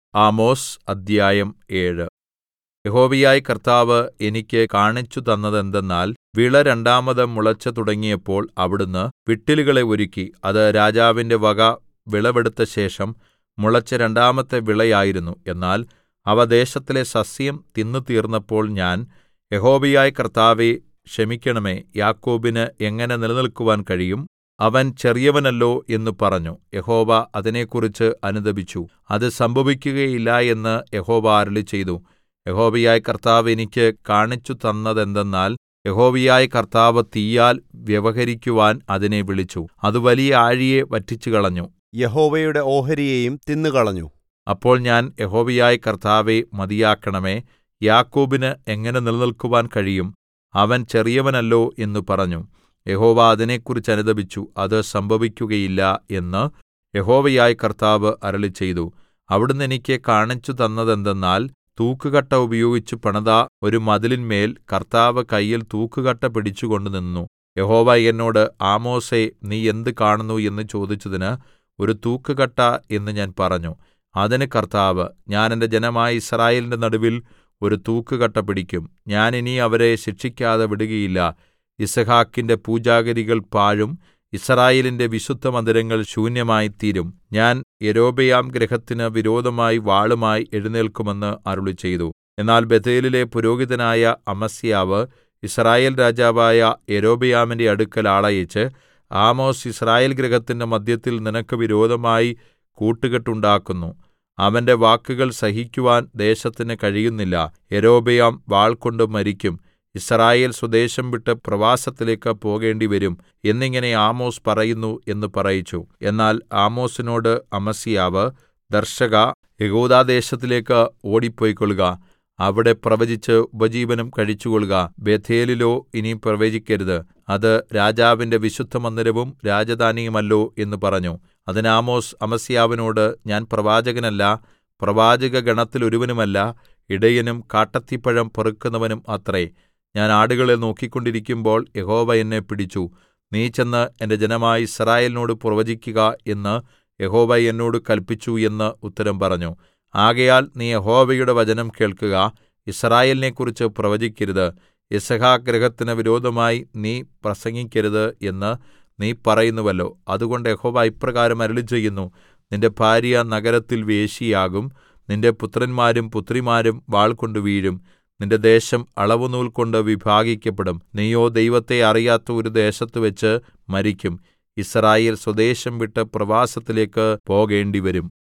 Amos അദ്ധ്യായം ഏഴ് യഹോവയായ കർത്താവ് എനിക്ക് കാണിച്ചുതന്നതെന്തെന്നാൽ വിള രണ്ടാമത് മുളച്ചു തുടങ്ങിയപ്പോൾ അവിടുന്ന് വിട്ടിലുകളെ ഒരുക്കി അത് രാജാവിന്റെ വക വിളവെടുത്തശേഷം മുളച്ച രണ്ടാമത്തെ വിളയായിരുന്നു എന്നാൽ അവ ദേശത്തിലെ സസ്യം തിന്നുതീർന്നപ്പോൾ ഞാൻ യഹോവയായ കർത്താവേ ക്ഷമിക്കണമേ യാക്കോബിന് എങ്ങനെ നിലനിൽക്കുവാൻ കഴിയും അവൻ ചെറിയവനല്ലോ എന്ന് പറഞ്ഞു യഹോവ അതിനെക്കുറിച്ച് അനുതപിച്ചു അത് സംഭവിക്കുകയില്ല എന്ന് യഹോവ അരുളിച്ചെയ്തു യഹോവയായ കർത്താവ് എനിക്ക് കാണിച്ചുതന്നതെന്തെന്നാൽ യഹോവയായ കർത്താവ് തീയാൽ വ്യവഹരിക്കുവാൻ അതിനെ വിളിച്ചു അത് വലിയ ആഴിയെ വറ്റിച്ചുകളഞ്ഞു യഹോവയുടെ ഓഹരിയെയും തിന്നുകളഞ്ഞു അപ്പോൾ ഞാൻ യഹോവയായ കർത്താവേ മതിയാക്കണമേ യാക്കോബിന് എങ്ങനെ നിലനിൽക്കുവാൻ കഴിയും അവൻ ചെറിയവനല്ലോ എന്ന് പറഞ്ഞു യഹോവ അതിനെക്കുറിച്ച് അനുതപിച്ചു അത് സംഭവിക്കുകയില്ല എന്ന് യഹോവയായ കർത്താവ് അരുളിച്ചെയ്തു അവിടുന്ന് എനിക്ക് കാണിച്ചുതന്നതെന്തെന്നാൽ തൂക്കുകട്ട ഉപയോഗിച്ച് പണിത ഒരു മതിലിന്മേൽ കർത്താവ് കയ്യിൽ തൂക്കുകട്ട പിടിച്ചുകൊണ്ട് നിന്നു യഹോവ എന്നോട് ആമോസേ നീ എന്ത് കാണുന്നു എന്ന് ചോദിച്ചതിന് ഒരു തൂക്കുകട്ട എന്ന് ഞാൻ പറഞ്ഞു അതിന് കർത്താവ് ഞാൻ എന്റെ ജനമായ യിസ്രായേലിന്റെ നടുവിൽ ഒരു തൂക്കുകട്ട പിടിക്കും ഞാൻ ഇനി അവരെ ശിക്ഷിക്കാതെ വിടുകയില്ല യിസ്ഹാക്കിന്റെ പൂജാഗിരികൾ പാഴും യിസ്രായേലിന്റെ വിശുദ്ധമന്ദിരങ്ങൾ ശൂന്യമായിത്തീരും ഞാൻ യൊരോബെയാം ഗൃഹത്തിന് വിരോധമായി വാളുമായി എഴുന്നേല്ക്കുമെന്ന് അരുളിച്ചെയ്തു എന്നാൽ ബേഥേലിലെ പുരോഹിതനായ അമസ്യാവ് യിസ്രായേൽ രാജാവായ യൊരോബെയാമിന്റെ അടുക്കൽ ആളയച്ച് ആമോസ് യിസ്രായേൽ ഗൃഹത്തിന്റെ മദ്ധ്യത്തിൽ നിനക്ക് വിരോധമായി കൂട്ടുകെട്ടുണ്ടാക്കുന്നു അവന്റെ വാക്കുകൾ സഹിക്കുവാൻ ദേശത്തിന് കഴിയുന്നില്ല യൊരോബെയാം വാൾകൊണ്ട് മരിക്കും യിസ്രായേൽ സ്വദേശം വിട്ട് പ്രവാസത്തിലേക്ക് പോകേണ്ടിവരും എന്നിങ്ങനെ ആമോസ് പറയുന്നു എന്ന് പറയിച്ചു എന്നാൽ ആമോസിനോട് അമസ്യാവ് ദർശക യഹൂദാദേശത്തിലേക്ക് ഓടിപ്പൊയ്ക്കൊള്ളുക അവിടെ പ്രവചിച്ച് ഉപജീവനം കഴിച്ചുകൊള്ളുക ബേഥേലിലോ ഇനി പ്രവചിക്കരുത് അത് രാജാവിന്റെ വിശുദ്ധമന്ദിരവും രാജധാനിയുമല്ലോ എന്ന് പറഞ്ഞു അതിന് ആമോസ് അമസ്യാവിനോട് ഞാൻ പ്രവാചകനല്ല പ്രവാചക ഗണത്തിൽ ഒരുവനുമല്ല ഇടയനും കാട്ടത്തിപ്പഴം പെറുക്കുന്നവനും അത്രേ ഞാൻ ആടുകളെ നോക്കിക്കൊണ്ടിരിക്കുമ്പോൾ യഹോവ എന്നെ പിടിച്ചു നീ ചെന്ന് എന്റെ ജനമായ യിസ്രായേലിനോട് പ്രവചിക്കുക എന്ന് യഹോവ എന്നോട് കല്പിച്ചു എന്ന് ഉത്തരം പറഞ്ഞു ആകയാൽ നീ യഹോവയുടെ വചനം കേൾക്കുക യിസ്രായേലിനെക്കുറിച്ച് പ്രവചിക്കരുത് യിസ്ഹാക്ക് ഗൃഹത്തിന് വിരോധമായി നീ പ്രസംഗിക്കരുത് എന്ന് നീ പറയുന്നുവല്ലോ അതുകൊണ്ട് യഹോവ ഇപ്രകാരം അരുളിച്ചെയ്യുന്നു നിന്റെ ഭാര്യ നഗരത്തിൽ വേശ്യയാകും നിന്റെ പുത്രന്മാരും പുത്രിമാരും വാൾകൊണ്ട് വീഴും നിന്റെ ദേശം അളവുനൂൽ കൊണ്ട് വിഭാഗിക്കപ്പെടും നീയോ ദൈവത്തെ അറിയാത്ത ഒരു ദേശത്തുവെച്ച് മരിക്കും യിസ്രായേൽ സ്വദേശം വിട്ട് പ്രവാസത്തിലേക്ക് പോകേണ്ടിവരും